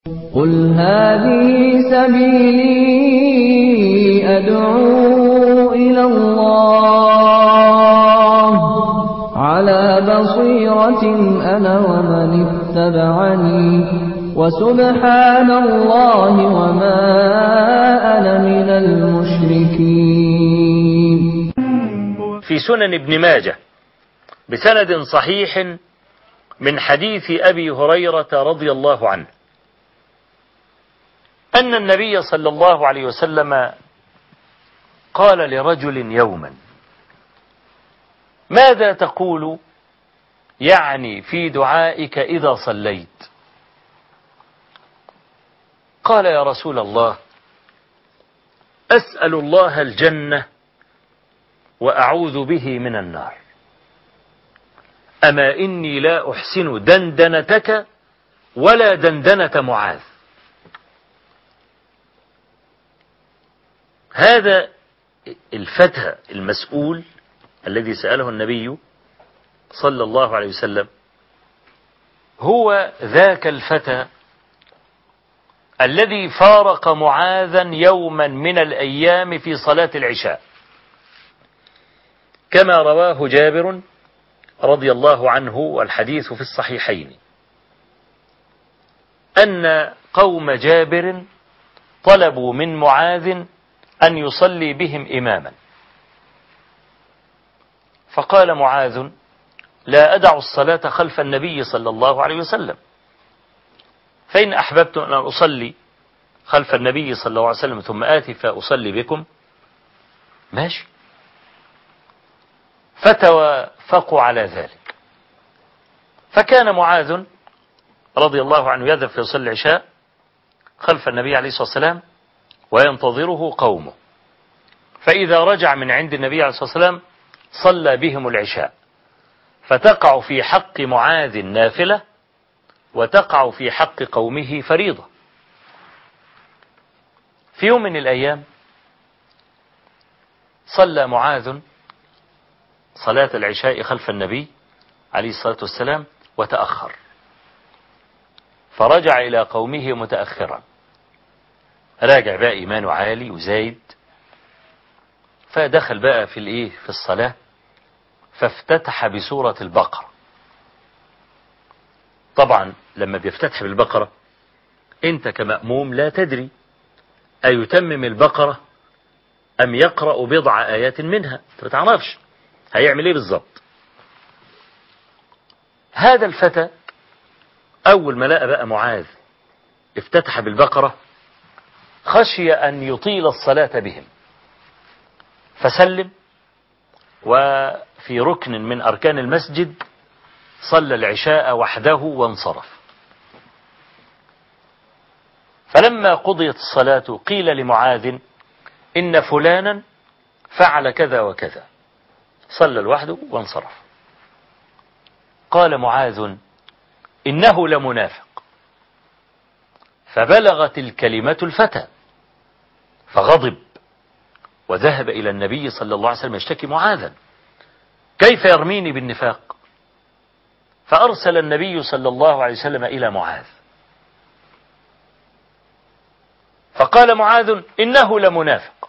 قل هذه سبيلي أدعو إلى الله على بصيرة أنا ومن اتبعني وسبحان الله وما أنا من المشركين في سنن ابن ماجه بسند صحيح من حديث أبي هريرة رضي الله عنه أن النبي صلى الله عليه وسلم قال لرجل يوما ماذا تقول يعني في دعائك إذا صليت قال يا رسول الله أسأل الله الجنة وأعوذ به من النار أما إني لا أحسن دندنتك ولا دندنة معاذ هذا الفتى المسؤول الذي سأله النبي صلى الله عليه وسلم هو ذاك الفتى الذي فارق معاذا يوما من الأيام في صلاة العشاء كما رواه جابر رضي الله عنه والحديث في الصحيحين أن قوم جابر طلبوا من معاذ أن يصلي بهم إماما فقال معاذ لا أدع الصلاة خلف النبي صلى الله عليه وسلم فإن أحببت أن أصلي خلف النبي صلى الله عليه وسلم ثم آتي فأصلي بكم ماشي فتوافقوا على ذلك فكان معاذ رضي الله عنه يذهب في يصلي العشاء خلف النبي عليه الصلاة والسلام وينتظره قومه فإذا رجع من عند النبي عليه الصلاة والسلام صلى بهم العشاء فتقع في حق معاذ نافلة وتقع في حق قومه فريضة في يوم من الأيام صلى معاذ صلاة العشاء خلف النبي عليه الصلاة والسلام وتأخر فرجع إلى قومه متأخرا راجع بقى إيمانه عالي وزايد فدخل بقى في الإيه في الصلاة فافتتح بسورة البقرة طبعا لما بيفتتح بالبقرة انت كمأموم لا تدري أيتمم البقرة أم يقرأ بضع آيات منها انت ما تعرفش هيعمل ايه بالظبط هذا الفتى أول ما لقى بقى معاذ افتتح بالبقرة خشي أن يطيل الصلاة بهم فسلم وفي ركن من أركان المسجد صلى العشاء وحده وانصرف فلما قضيت الصلاة قيل لمعاذ إن فلانا فعل كذا وكذا صلى لوحده وانصرف قال معاذ إنه لمنافق فبلغت الكلمة الفتى فغضب وذهب إلى النبي صلى الله عليه وسلم يشتكي معاذا كيف يرميني بالنفاق فأرسل النبي صلى الله عليه وسلم إلى معاذ فقال معاذ إنه لمنافق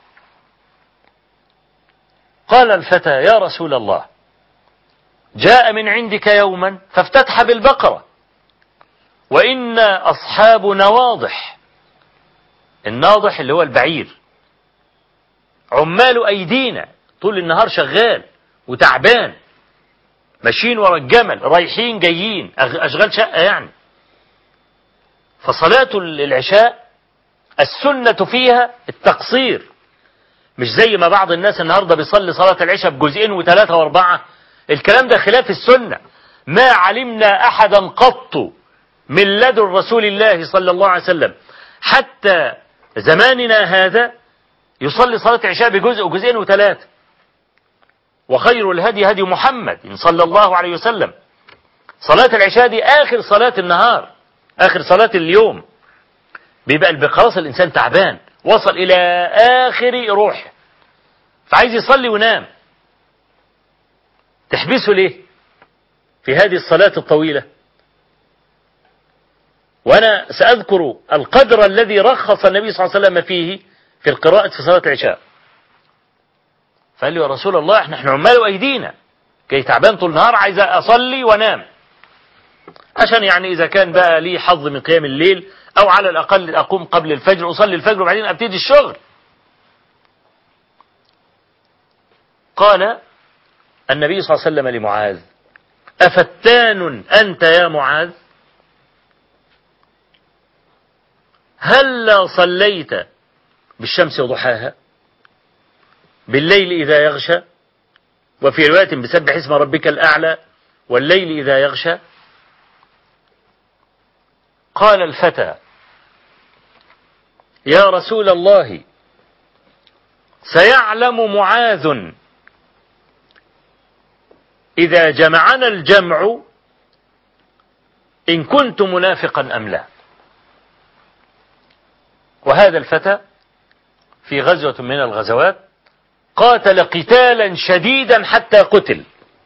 قال الفتى يا رسول الله جاء من عندك يوما فافتتح بالبقرة وإن أصحابنا واضح الناضح اللي هو البعير عمال أيدينا طول النهار شغال وتعبان ماشيين ورا الجمل رايحين جايين أشغال شقة يعني فصلاة العشاء السنة فيها التقصير مش زي ما بعض الناس النهاردة بيصلي صلاة العشاء بجزئين وثلاثة واربعة الكلام ده خلاف السنة ما علمنا أحدا قط من لدن رسول الله صلى الله عليه وسلم حتى زماننا هذا يصلي صلاة العشاء بجزء وجزئين وثلاثة وخير الهدي هدي محمد صلى الله عليه وسلم صلاة العشاء دي آخر صلاة النهار آخر صلاة اليوم بيبقى خلاص الإنسان تعبان وصل إلى آخر روح فعايز يصلي ونام تحبسه ليه في هذه الصلاة الطويلة وأنا سأذكر القدر الذي رخص النبي صلى الله عليه وسلم فيه في القراءة في صلاة العشاء فقال لي يا رسول الله احنا احنا عمال ايدينا جاي تعبان طول النهار عايز اصلي وانام عشان يعني اذا كان بقى لي حظ من قيام الليل او على الاقل اقوم قبل الفجر اصلي الفجر وبعدين ابتدي الشغل قال النبي صلى الله عليه وسلم لمعاذ أفتان أنت يا معاذ هلا صليت بالشمس وضحاها بالليل إذا يغشى وفي رواية بسبح اسم ربك الأعلى والليل إذا يغشى قال الفتى يا رسول الله سيعلم معاذ إذا جمعنا الجمع إن كنت منافقا أم لا وهذا الفتى في غزوة من الغزوات قاتل قتالا شديدا حتى قتل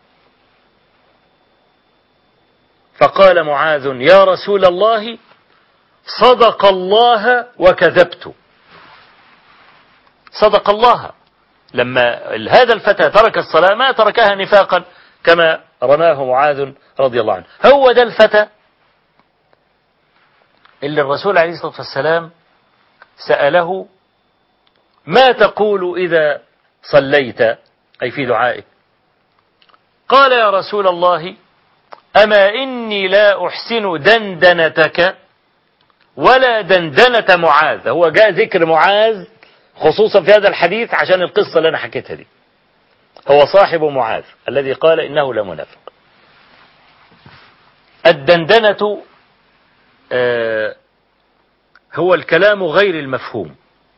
فقال معاذ يا رسول الله صدق الله وكذبت صدق الله لما هذا الفتى ترك الصلاة ما تركها نفاقا كما رماه معاذ رضي الله عنه هو ده الفتى اللي الرسول عليه الصلاة والسلام سأله ما تقول إذا صليت أي في دعائك قال يا رسول الله أما إني لا أحسن دندنتك ولا دندنة معاذ هو جاء ذكر معاذ خصوصا في هذا الحديث عشان القصة اللي أنا حكيتها دي هو صاحب معاذ الذي قال إنه لمنافق الدندنة آه هو الكلام غير المفهوم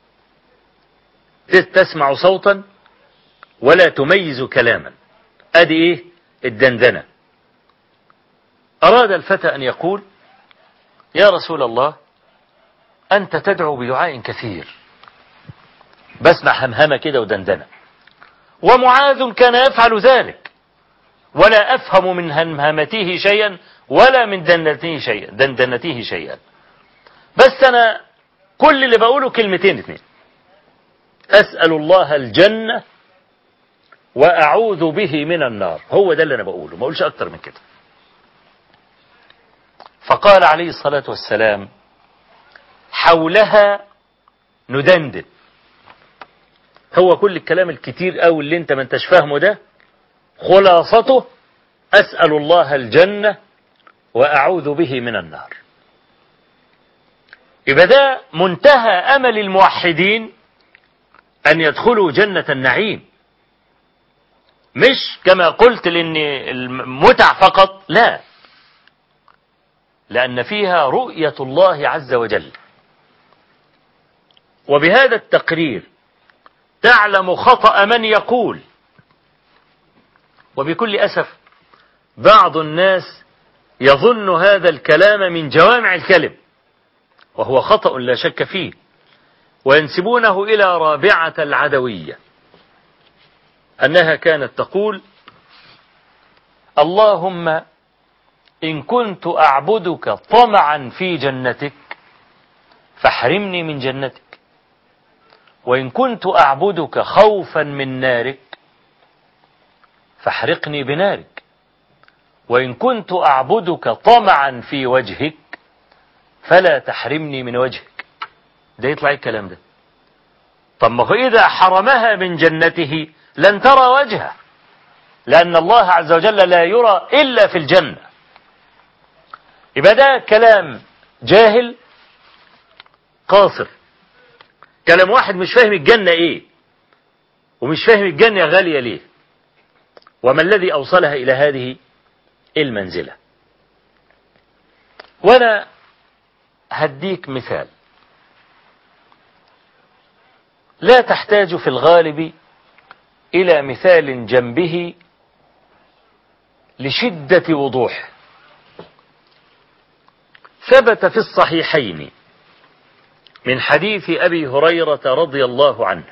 تسمع صوتا ولا تميز كلاما ادي ايه الدندنة اراد الفتى ان يقول يا رسول الله انت تدعو بدعاء كثير بسمع همهمة كده ودندنة ومعاذ كان يفعل ذلك ولا افهم من همهمته شيئا ولا من دندنته شيئا دندنته شيئا بس انا كل اللي بقوله كلمتين اتنين اسأل الله الجنة واعوذ به من النار هو ده اللي انا بقوله ما اقولش اكتر من كده فقال عليه الصلاة والسلام حولها ندندن هو كل الكلام الكتير قوي اللي انت ما انتش فاهمه ده خلاصته اسأل الله الجنة واعوذ به من النار يبقى ده منتهى امل الموحدين ان يدخلوا جنة النعيم مش كما قلت لان المتع فقط لا لان فيها رؤية الله عز وجل وبهذا التقرير تعلم خطأ من يقول وبكل أسف بعض الناس يظن هذا الكلام من جوامع الكلم وهو خطأ لا شك فيه وينسبونه إلى رابعة العدوية أنها كانت تقول اللهم إن كنت أعبدك طمعا في جنتك فاحرمني من جنتك وإن كنت أعبدك خوفا من نارك فاحرقني بنارك وإن كنت أعبدك طمعا في وجهك فلا تحرمني من وجهك ده يطلع الكلام ده طب ما هو إذا حرمها من جنته لن ترى وجهه لأن الله عز وجل لا يرى إلا في الجنة يبقى ده كلام جاهل قاصر كلام واحد مش فاهم الجنة ايه ومش فاهم الجنة غالية ليه وما الذي أوصلها إلى هذه المنزلة وأنا هديك مثال لا تحتاج في الغالب إلى مثال جنبه لشدة وضوح ثبت في الصحيحين من حديث أبي هريرة رضي الله عنه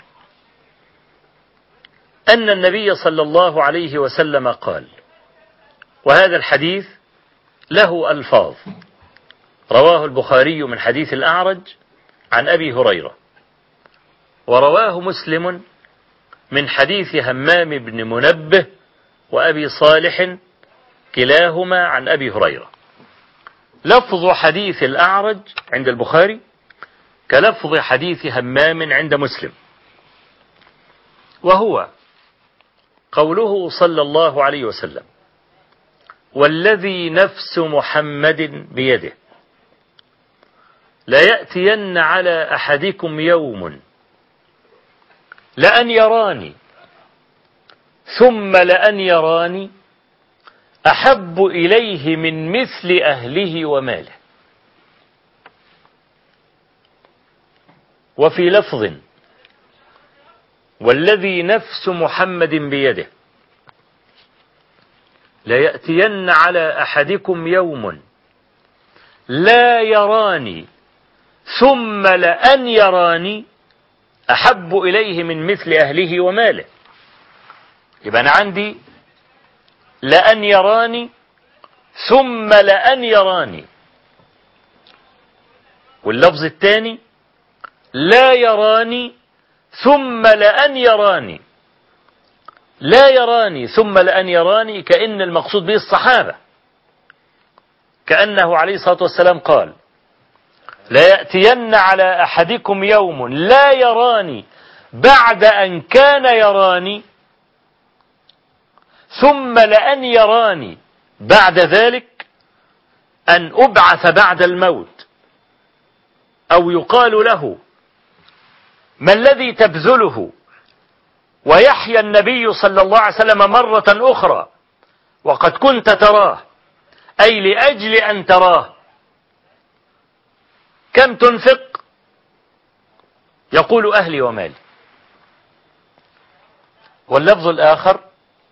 أن النبي صلى الله عليه وسلم قال وهذا الحديث له ألفاظ رواه البخاري من حديث الأعرج عن أبي هريرة ورواه مسلم من حديث همام بن منبه وأبي صالح كلاهما عن أبي هريرة لفظ حديث الأعرج عند البخاري كلفظ حديث همام عند مسلم وهو قوله صلى الله عليه وسلم والذي نفس محمد بيده ليأتين على أحدكم يوم لأن يراني ثم لأن يراني أحب إليه من مثل أهله وماله وفي لفظ والذي نفس محمد بيده ليأتين على أحدكم يوم لا يراني ثم لأن يراني أحب إليه من مثل أهله وماله يبقى أنا عندي لأن يراني ثم لأن يراني واللفظ الثاني لا يراني ثم لأن يراني لا يراني ثم لأن يراني كأن المقصود به الصحابة كأنه عليه الصلاة والسلام قال لا يأتين على أحدكم يوم لا يراني بعد أن كان يراني ثم لأن يراني بعد ذلك أن أبعث بعد الموت أو يقال له ما الذي تبذله ويحيى النبي صلى الله عليه وسلم مرة أخرى وقد كنت تراه أي لأجل أن تراه كم تنفق يقول أهلي ومالي واللفظ الآخر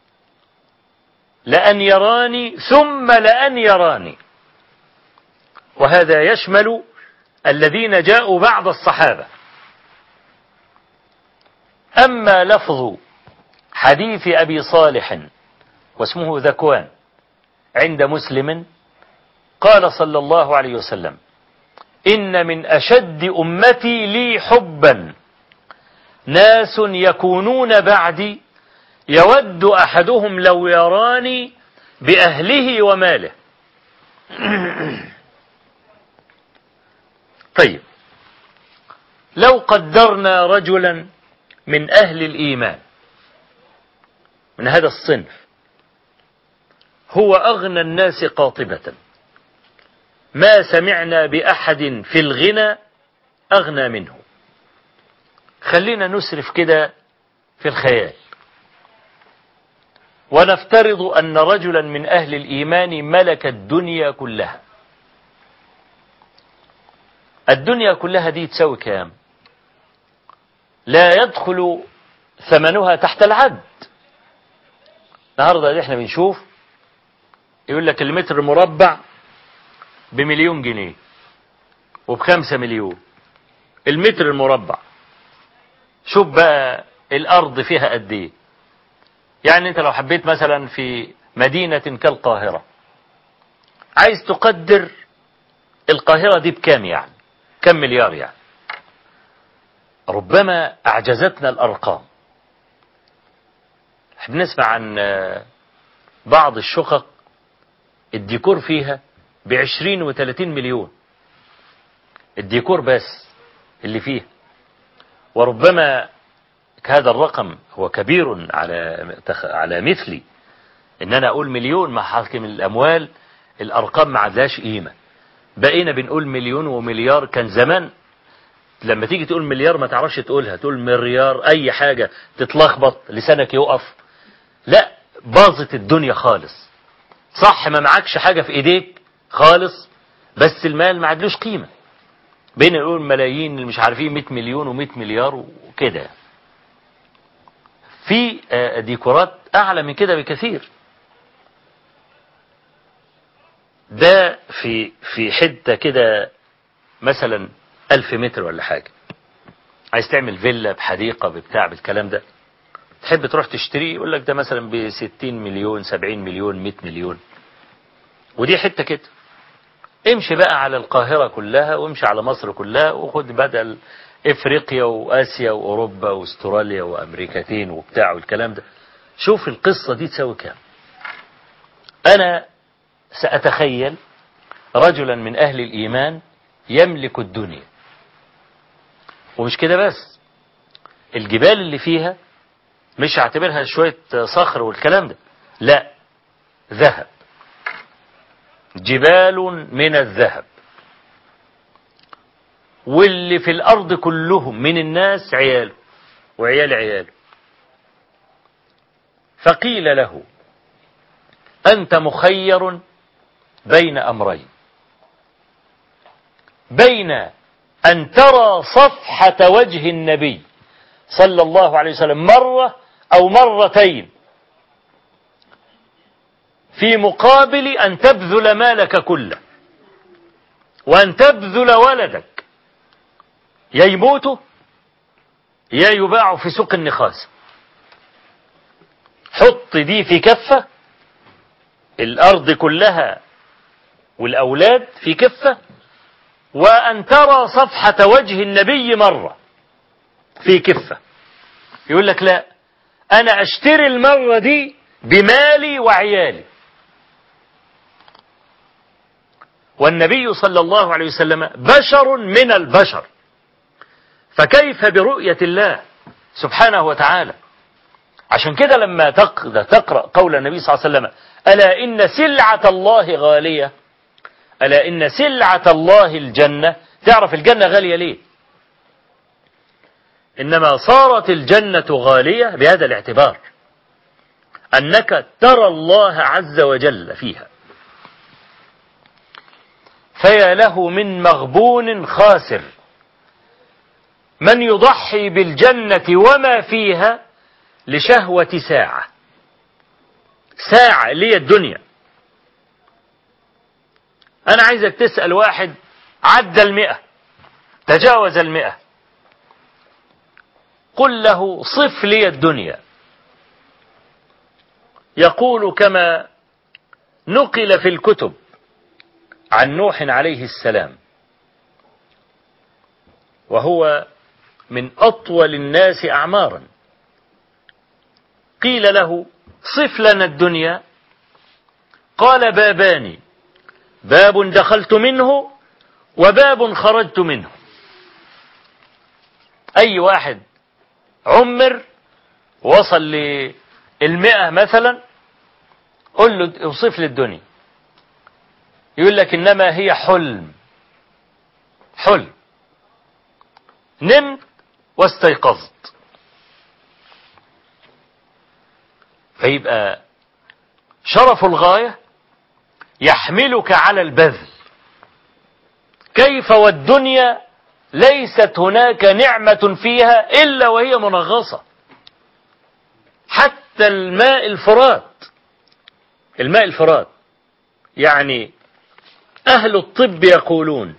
لأن يراني ثم لأن يراني وهذا يشمل الذين جاءوا بعد الصحابة أما لفظ حديث أبي صالح واسمه ذكوان عند مسلم قال صلى الله عليه وسلم إن من أشد أمتي لي حبا ناس يكونون بعدي يود أحدهم لو يراني بأهله وماله طيب لو قدرنا رجلا من أهل الإيمان من هذا الصنف هو أغنى الناس قاطبة ما سمعنا بأحد في الغنى أغنى منه خلينا نسرف كده في الخيال ونفترض أن رجلا من أهل الإيمان ملك الدنيا كلها الدنيا كلها دي تساوي كام لا يدخل ثمنها تحت العد النهارده احنا بنشوف يقول لك المتر مربع بمليون جنيه وبخمسة مليون المتر المربع شوف بقى الأرض فيها قد إيه يعني أنت لو حبيت مثلا في مدينة كالقاهرة عايز تقدر القاهرة دي بكام يعني كم مليار يعني ربما أعجزتنا الأرقام بنسمع عن بعض الشقق الديكور فيها بعشرين وثلاثين مليون الديكور بس اللي فيه وربما هذا الرقم هو كبير على على مثلي ان انا اقول مليون مع حاكم الاموال الارقام ما عادلاش قيمه بقينا بنقول مليون ومليار كان زمان لما تيجي تقول مليار ما تعرفش تقولها تقول مليار اي حاجه تتلخبط لسانك يقف لا باظت الدنيا خالص صح ما معكش حاجه في ايديك خالص بس المال ما عادلوش قيمه بين نقول ملايين اللي مش عارفين 100 مليون و100 مليار وكده في ديكورات اعلى من كده بكثير ده في في حته كده مثلا ألف متر ولا حاجة عايز تعمل فيلا بحديقة ببتاع بالكلام ده تحب تروح تشتريه يقول لك ده مثلا بستين مليون سبعين مليون مئة مليون ودي حتة كده امشي بقى على القاهرة كلها وامشي على مصر كلها وخد بدل افريقيا واسيا واوروبا واستراليا وامريكتين وبتاع والكلام ده شوف القصة دي تساوي كام انا سأتخيل رجلا من اهل الايمان يملك الدنيا ومش كده بس الجبال اللي فيها مش هعتبرها شوية صخر والكلام ده لا ذهب جبال من الذهب واللي في الأرض كلهم من الناس عياله وعيال عياله فقيل له أنت مخير بين أمرين بين أن ترى صفحة وجه النبي صلى الله عليه وسلم مرة أو مرتين في مقابل أن تبذل مالك كله وأن تبذل ولدك يا يموتوا يا يباعوا في سوق النخاس حط دي في كفة الأرض كلها والأولاد في كفة وأن ترى صفحة وجه النبي مرة في كفة يقول لك لا أنا أشتري المرة دي بمالي وعيالي والنبي صلى الله عليه وسلم بشر من البشر فكيف برؤية الله سبحانه وتعالى عشان كده لما تقرأ قول النبي صلى الله عليه وسلم ألا إن سلعة الله غالية ألا إن سلعة الله الجنة تعرف الجنة غالية ليه إنما صارت الجنة غالية بهذا الاعتبار أنك ترى الله عز وجل فيها فيا له من مغبون خاسر من يضحي بالجنة وما فيها لشهوة ساعة ساعة اللي هي الدنيا أنا عايزك تسأل واحد عدى المئة تجاوز المئة قل له صف لي الدنيا يقول كما نقل في الكتب عن نوح عليه السلام وهو من أطول الناس أعمارا قيل له صف لنا الدنيا قال بابان باب دخلت منه وباب خرجت منه أي واحد عمر وصل للمئة مثلا قل له اوصف لي الدنيا يقول لك إنما هي حلم حلم نمت واستيقظت فيبقى شرف الغاية يحملك على البذل كيف والدنيا ليست هناك نعمة فيها إلا وهي منغصة حتى الماء الفرات الماء الفرات يعني أهل الطب يقولون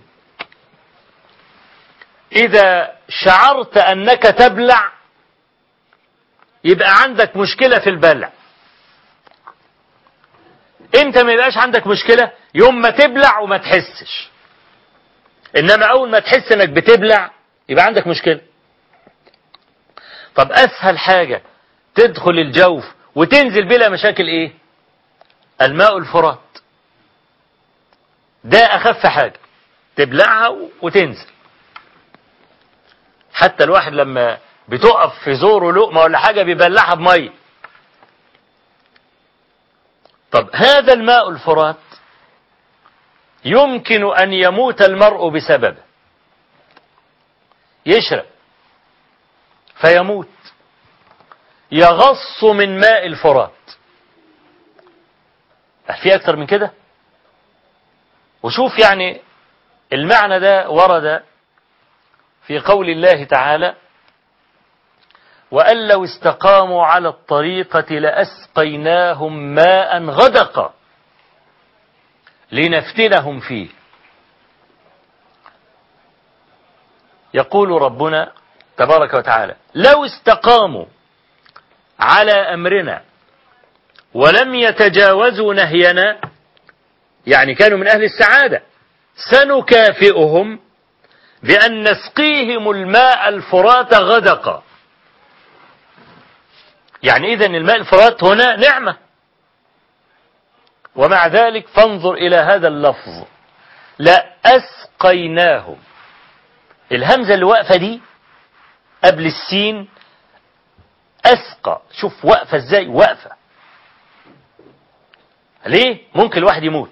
إذا شعرت أنك تبلع يبقى عندك مشكلة في البلع انت ما يبقاش عندك مشكلة يوم ما تبلع وما تحسش انما اول ما تحس انك بتبلع يبقى عندك مشكلة طب اسهل حاجة تدخل الجوف وتنزل بلا مشاكل ايه الماء الفرات ده اخف حاجة تبلعها وتنزل حتى الواحد لما بتقف في زوره لقمة ولا حاجة بيبلعها بمية طب هذا الماء الفرات يمكن أن يموت المرء بسببه يشرب فيموت يغص من ماء الفرات في أكثر من كده وشوف يعني المعنى ده ورد في قول الله تعالى وأن لو استقاموا على الطريقة لأسقيناهم ماء غدقا لنفتنهم فيه يقول ربنا تبارك وتعالى لو استقاموا على أمرنا ولم يتجاوزوا نهينا يعني كانوا من أهل السعادة سنكافئهم بأن نسقيهم الماء الفرات غدقا يعني إذا الماء الفرات هنا نعمة ومع ذلك فانظر إلى هذا اللفظ لا أسقيناهم الهمزة اللي واقفة دي قبل السين أسقى شوف واقفة ازاي واقفة ليه ممكن الواحد يموت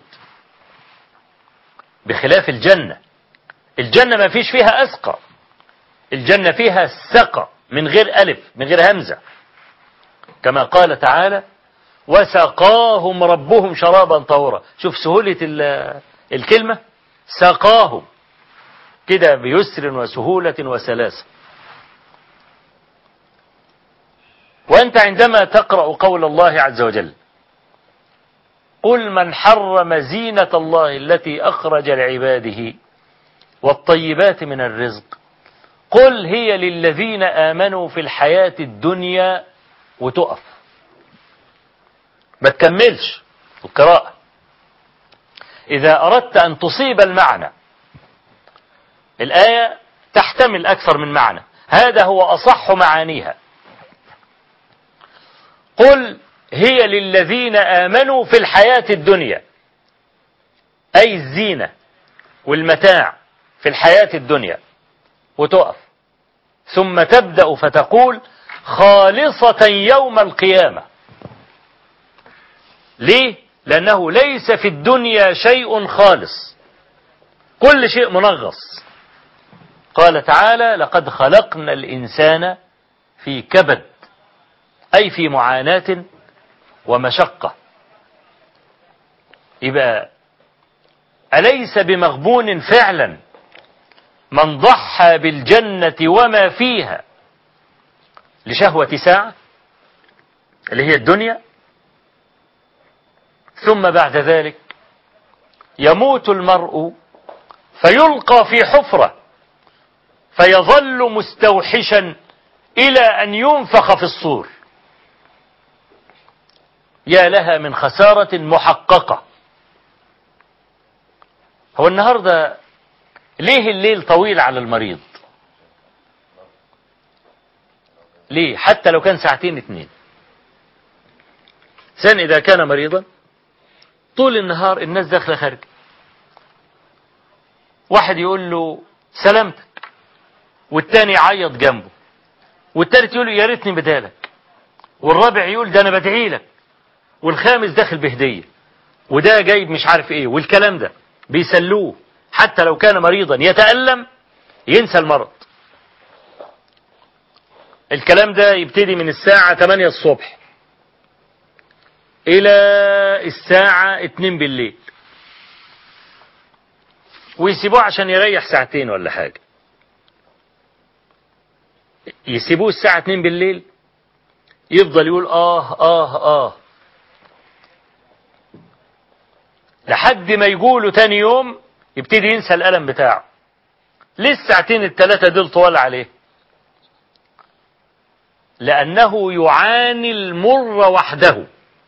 بخلاف الجنة الجنة ما فيش فيها أسقى الجنة فيها سقى من غير ألف من غير همزة كما قال تعالى وسقاهم ربهم شرابا طهورا شوف سهولة الكلمة سقاهم كده بيسر وسهولة وسلاسة وأنت عندما تقرأ قول الله عز وجل قل من حرم زينة الله التي أخرج لعباده والطيبات من الرزق قل هي للذين آمنوا في الحياة الدنيا وتقف ما تكملش القراءة إذا أردت أن تصيب المعنى الآية تحتمل أكثر من معنى هذا هو أصح معانيها قل هي للذين آمنوا في الحياة الدنيا أي الزينة والمتاع في الحياة الدنيا وتقف ثم تبدأ فتقول خالصة يوم القيامة ليه؟ لأنه ليس في الدنيا شيء خالص كل شيء منغص قال تعالى لقد خلقنا الإنسان في كبد أي في معاناة ومشقة يبقى أليس بمغبون فعلا من ضحى بالجنة وما فيها لشهوة ساعة اللي هي الدنيا ثم بعد ذلك يموت المرء فيلقى في حفرة فيظل مستوحشا إلى أن ينفخ في الصور يا لها من خسارة محققة هو النهاردة ليه الليل طويل على المريض ليه حتى لو كان ساعتين اتنين سن إذا كان مريضا طول النهار الناس داخلة خارج واحد يقول له سلامتك والتاني يعيط جنبه والتالت يقول له يا ريتني بدالك والرابع يقول ده انا بدعي لك والخامس داخل بهديه وده جايب مش عارف ايه والكلام ده بيسلوه حتى لو كان مريضا يتألم ينسى المرض الكلام ده يبتدي من الساعة 8 الصبح إلى الساعة 2 بالليل ويسيبوه عشان يريح ساعتين ولا حاجة يسيبوه الساعة 2 بالليل يفضل يقول آه آه آه لحد ما يقولوا تاني يوم يبتدي ينسى الألم بتاعه ليه الساعتين الثلاثة دول طوال عليه لأنه يعاني المر وحده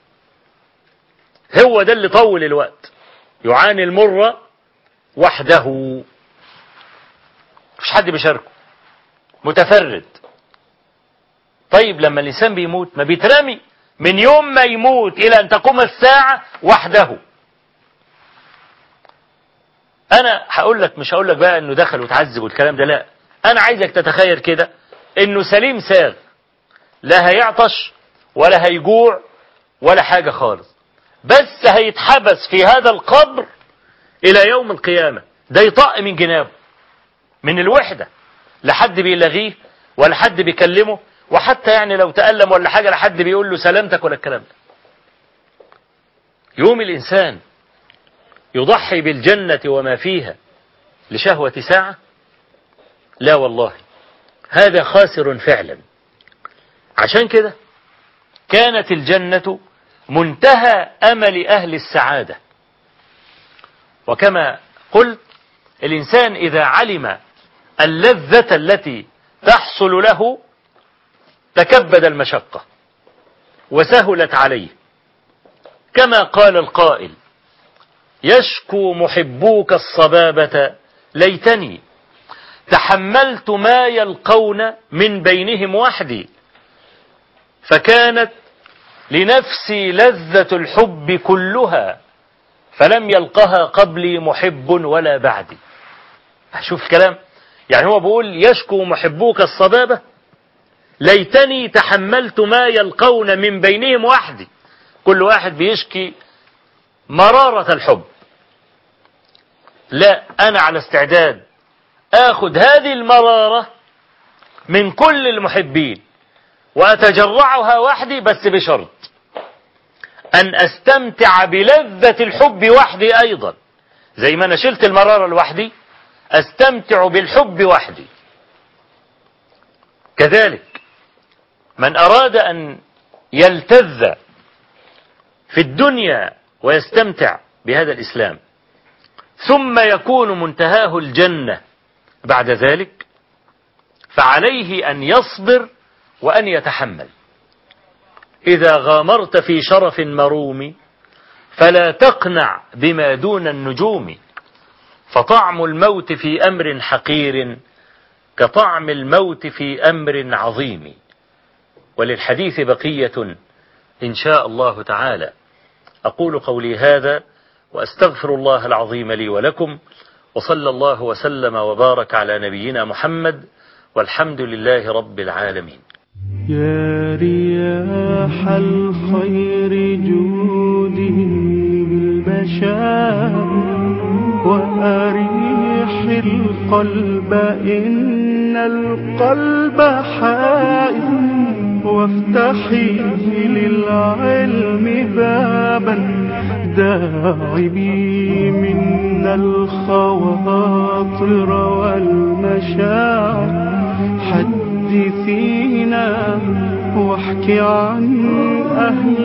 هو ده اللي طول الوقت يعاني المر وحده مش حد بيشاركه متفرد طيب لما الإنسان بيموت ما بيترمي من يوم ما يموت إلى أن تقوم الساعة وحده أنا هقول لك مش هقول لك بقى إنه دخل وتعذب والكلام ده لا أنا عايزك تتخيل كده إنه سليم ساغ لا هيعطش ولا هيجوع ولا حاجة خالص بس هيتحبس في هذا القبر إلى يوم القيامة ده يطق من جنابه من الوحدة لا حد بيلغيه ولا حد بيكلمه وحتى يعني لو تألم ولا حاجة لا حد بيقول له سلامتك ولا الكلام ده يوم الإنسان يضحي بالجنة وما فيها لشهوة ساعة لا والله هذا خاسر فعلا عشان كده كانت الجنة منتهى أمل أهل السعادة وكما قلت الإنسان إذا علم اللذة التي تحصل له تكبد المشقة وسهلت عليه كما قال القائل يشكو محبوك الصبابة ليتني تحملت ما يلقون من بينهم وحدي فكانت لنفسي لذة الحب كلها فلم يلقها قبلي محب ولا بعدي شوف الكلام يعني هو بيقول يشكو محبوك الصبابة ليتني تحملت ما يلقون من بينهم وحدي كل واحد بيشكي مرارة الحب لا أنا على استعداد آخذ هذه المرارة من كل المحبين وأتجرعها وحدي بس بشرط أن أستمتع بلذة الحب وحدي أيضا زي ما أنا شلت المرارة لوحدي أستمتع بالحب وحدي كذلك من أراد أن يلتذ في الدنيا ويستمتع بهذا الإسلام ثم يكون منتهاه الجنة بعد ذلك فعليه أن يصبر وأن يتحمل إذا غامرت في شرف مروم فلا تقنع بما دون النجوم فطعم الموت في أمر حقير كطعم الموت في أمر عظيم وللحديث بقية إن شاء الله تعالى أقول قولي هذا وأستغفر الله العظيم لي ولكم وصلى الله وسلم وبارك على نبينا محمد والحمد لله رب العالمين يا رياح الخير جودي بالبشار وأريح القلب إن القلب حائر وافتحي للعلم بابا داعبي منا الخواطر والمشاعر حدثينا واحكي عن أهل